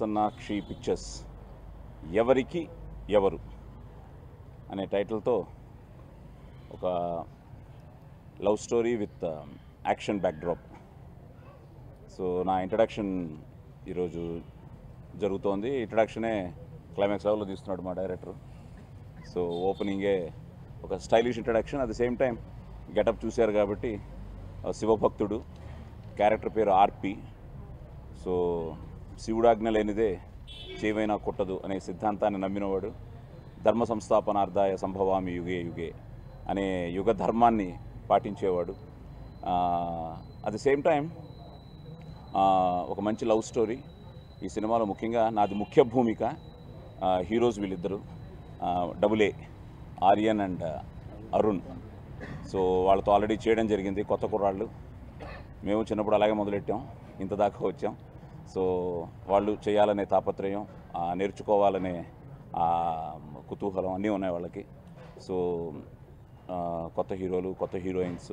ప్రసన్నాక్షి pictures ఎవరికి ఎవరు అనే టైటిల్తో ఒక love story with action backdrop so నా ఇంట్రడక్షన్ ఈరోజు జరుగుతోంది ఇంట్రడక్షనే క్లైమాక్స్ లెవెల్లో తీస్తున్నాడు మా డైరెక్టర్ సో ఓపెనింగే ఒక stylish introduction at the same time getup చూశారు కాబట్టి ఆ శివభక్తుడు క్యారెక్టర్ పేరు ఆర్పి సో శివుడాజ్ఞ లేనిదే చేవైనా కొట్టదు అనే సిద్ధాంతాన్ని నమ్మినవాడు ధర్మ సంస్థాపనార్థాయ సంభవామి యుగే యుగే అనే యుగ ధర్మాన్ని పాటించేవాడు అట్ ద సేమ్ టైం ఒక మంచి లవ్ స్టోరీ ఈ సినిమాలో ముఖ్యంగా నాది ముఖ్య భూమిక ఆ, హీరోస్ వీళ్ళిద్దరు ఆ, double A Aryan and Arun so వాళ్ళతో ఆల్రెడీ చేయడం జరిగింది కొత్త కుర్రాళ్ళు మేము చిన్నప్పుడు అలాగే మొదలెట్టాం ఇంత దాకా వచ్చాం సో వాళ్ళు చేయాలనే తాపత్రయం ఆ, నేర్చుకోవాలనే ఆ, కుతూహలం అన్నీ ఉన్నాయి వాళ్ళకి సో ఆ, కొత్త హీరోలు కొత్త హీరోయిన్స్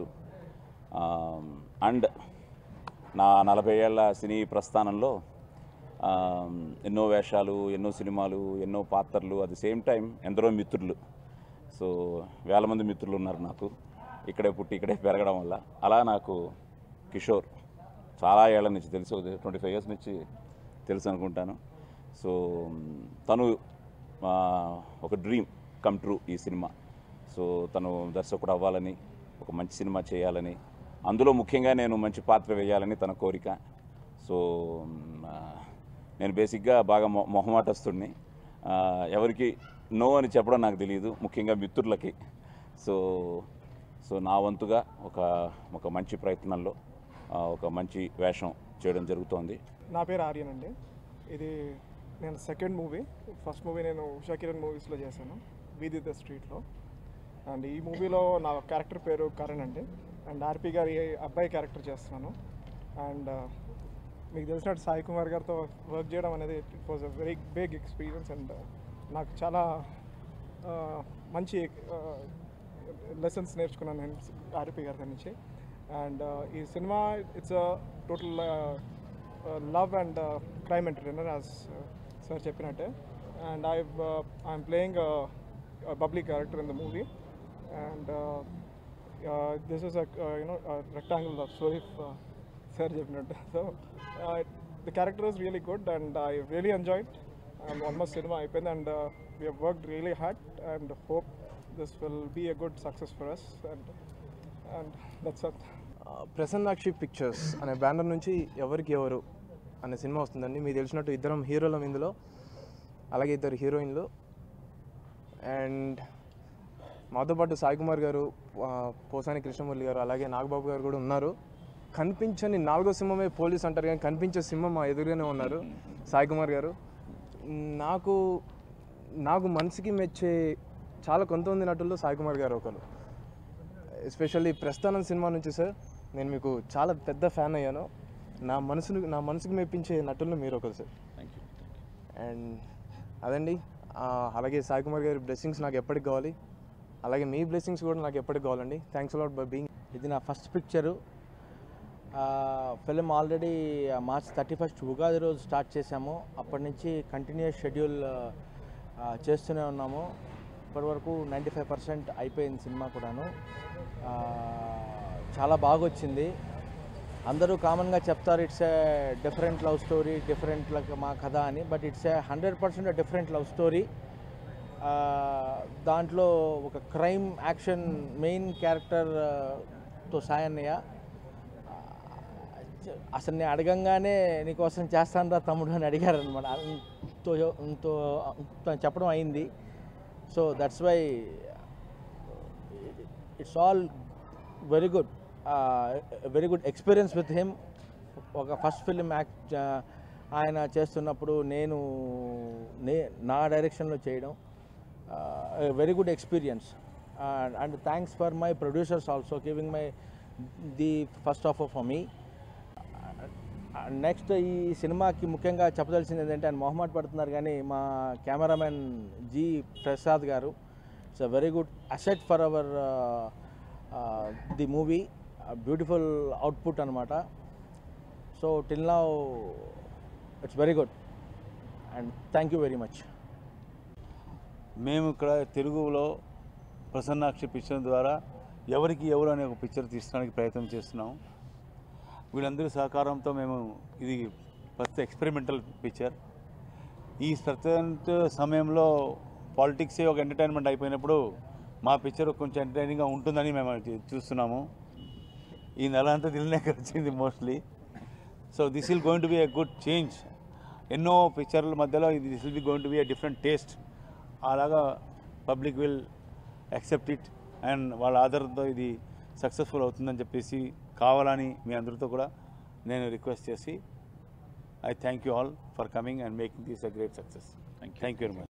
అండ్ నా నలభై ఏళ్ల సినీ ప్రస్థానంలో ఆ, ఎన్నో వేషాలు ఎన్నో సినిమాలు ఎన్నో పాత్రలు అట్ ది సేమ్ టైం ఎందరో మిత్రులు సో వేల మంది మిత్రులు ఉన్నారు నాకు ఇక్కడే పుట్టి ఇక్కడే పెరగడం వల్ల అలా నాకు కిషోర్ చాలా ఏళ్ల నుంచి తెలుసు ట్వంటీ ఫైవ్ ఇయర్స్ నుంచి తెలుసు అనుకుంటాను సో తను ఆ, ఒక డ్రీమ్ కమ్ ట్రూ ఈ సినిమా సో తను దర్శకుడు అవ్వాలని ఒక మంచి సినిమా చేయాలని అందులో ముఖ్యంగా నేను మంచి పాత్ర వేయాలని తన కోరిక సో మ్, ఆ, నేను బేసిక్గా బాగా మొ మొహమాటస్తుడిని ఆ, ఎవరికి నో అని చెప్పడం నాకు తెలియదు ముఖ్యంగా మిత్రులకి సో సో నా వంతుగా ఒక ఒక మంచి ప్రయత్నంలో ఆ, ఒక మంచి వేషం చేయడం జరుగుతోంది నా పేరు ఆర్యన్ అండి ఇది నేను సెకండ్ మూవీ ఫస్ట్ మూవీ నేను ఉషా కిరణ్ మూవీస్లో చేశాను వీధి ద స్ట్రీట్లో అండ్ ఈ మూవీలో నా క్యారెక్టర్ పేరు కరణ్ అండి అండ్ ఆర్పి గారి అబ్బాయి క్యారెక్టర్ చేస్తున్నాను అండ్ మీకు తెలిసినట్టు సాయి కుమార్ గారితో వర్క్ చేయడం అనేది it was a very big experience and నాకు చాలా ఆ, మంచి లెసన్స్ నేర్చుకున్నాను నేను ఆర్పి గారి దగ్గర నుంచి అండ్ ఈ cinema it's total love and crime entertainer as sir చెప్పినట్టే and I I'm playing public character in the movie and this is you know rectangle story sir చెప్పినట్టు so the character is really good and I really enjoyed and almost cinema అయిపోయింది and we have work really hard and hope this will be a good success for us and and that's at Prasannakshi pictures అనే banner నుంచి ఎవరికి ఎవరు అనే cinema వస్తుందండి మీకు తెలిసినట్టు ఇద్దరం హీరోలం ఇందులో అలాగే ఇద్దరు హీరోయిన్లు అండ్ మాతో పాటు సాయి కుమార్ గారు ఆ, పోసాని కృష్ణమురళి గారు అలాగే నాగబాబు గారు కూడా ఉన్నారు కనిపించని నాలుగో సింహమే పోలీస్ అంటారు కానీ కనిపించే సింహం మా ఎదురుగానే ఉన్నారు సాయి కుమార్ గారు నాకు నాకు మనసుకి మెచ్చే చాలా కొంతమంది నటుల్లో సాయి కుమార్ గారు ఒకరు ఎస్పెషల్లీ ప్రస్థానం సినిమా నుంచి సార్ నేను మీకు చాలా పెద్ద ఫ్యాన్ అయ్యాను నా మనసును నా మనసుకు మెప్పించే నటుల్లో మీరు ఒకరు సార్ థ్యాంక్ యూ అండ్ అదండి ఆ, అలాగే సాయి కుమార్ గారి బ్లెస్సింగ్స్ నాకు ఎప్పటికి కావాలి అలాగే మీ బ్లెస్సింగ్స్ కూడా నాకు ఎప్పటికి కావాలండి థ్యాంక్స్ అలాట్ బై బీయింగ్ ఇది నా first picture film already March thirty first Ugadi రోజు స్టార్ట్ చేశాము అప్పటి నుంచి కంటిన్యూస్ షెడ్యూల్ చేస్తూనే ఉన్నాము ఇప్పటి వరకు నైంటీ ఫైవ్ పర్సెంట్ అయిపోయింది సినిమా కూడాను ఆ, చాలా బాగా వచ్చింది అందరూ కామన్గా చెప్తారు it's a different love story different మా కథ అని but it's a hundred percent different love story దాంట్లో ఒక క్రైమ్ యాక్షన్ మెయిన్ క్యారెక్టర్తో సాయన్నయ్య అసలు నేను అడగంగానే నీకోసం చేస్తాను రా తమ్ముడు అని అడిగారు అనమాట అంతో అంతో అంత చెప్పడం అయింది so that's why it's all very good very good experience with him ఒక ఫస్ట్ ఫిలిం యాక్ట్ ఆయన చేస్తున్నప్పుడు నేను నే నా డైరెక్షన్లో చేయడం very good experience and thanks for my producers also giving my the first offer for me next ఈ సినిమాకి ముఖ్యంగా చెప్పదలసింది ఏంటంటే ఆయన మొహమాట పడుతున్నారు కానీ మా cameraman G Prasad garu it's a very good asset for our the movie beautiful output అనమాట so till now it's very good and thank you very much మేము ఇక్కడ తెలుగులో ప్రసన్నాక్షి పిక్చర్ ద్వారా ఎవరికి ఎవరు అనే ఒక పిక్చర్ తీసుకోవడానికి ప్రయత్నం చేస్తున్నాం వీళ్ళందరి సహకారంతో మేము ఇది ఫస్ట్ ఎక్స్పెరిమెంటల్ పిక్చర్ ఈ ప్రజెంట్ సమయంలో పాలిటిక్సే ఒక ఎంటర్టైన్మెంట్ అయిపోయినప్పుడు మా పిక్చర్ కొంచెం ఎంటర్టైనింగ్గా ఉంటుందని మేము అది చూస్తున్నాము ఈ నెల అంతా దీనినే వచ్చింది mostly so this will going to be a good change ఎన్నో పిక్చర్ల మధ్యలో ఇది this will be going to be a different taste అలాగా public will accept it and వాళ్ళ ఆధారంతో ఇది సక్సెస్ఫుల్ అవుతుందని చెప్పేసి కావాలని మీ అందరితో కూడా నేను రిక్వెస్ట్ చేసి I thank you all for coming and making this a great success thank you very much